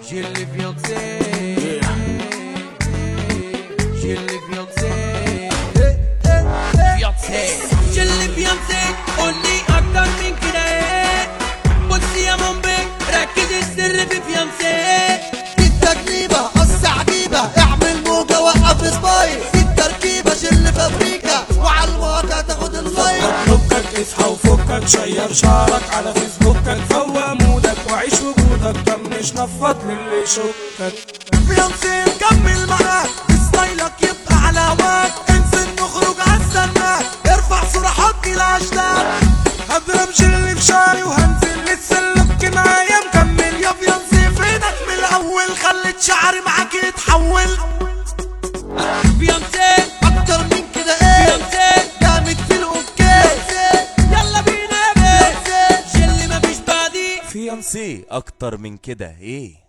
J'ai les fiancés. J'ai les fiancés. Fiancés. J'ai les fiancés. قولي أكتر من كده إيه بصي يا مومبي ركز السر في فيانسي دي التجريبة قص عجيبة اعمل موجة وقف سبايس دي التركيبة شل في امريكا وعلى المواقع تاخد اللايك فكك اصحى وفكك شير شعرك على فيسبوكك فوق مودك وعيش وجودك طنش نفض للي يشكك فيانسي نكمل معاك ستايلك يبقى على هواك انزل نخرج عالسناك ارفع صورة حط الهاشتاج هضرب جل في شعري وهنزل للسلك معايا مكمل يا فيانسي فينك من الاول خلت شعري معاك يتحول فيانسي اكتر من كده ايه فيانسي جامد في الاوكي يلا بينا يا بيه جل مفيش بعدي فيانسي اكتر من كده ايه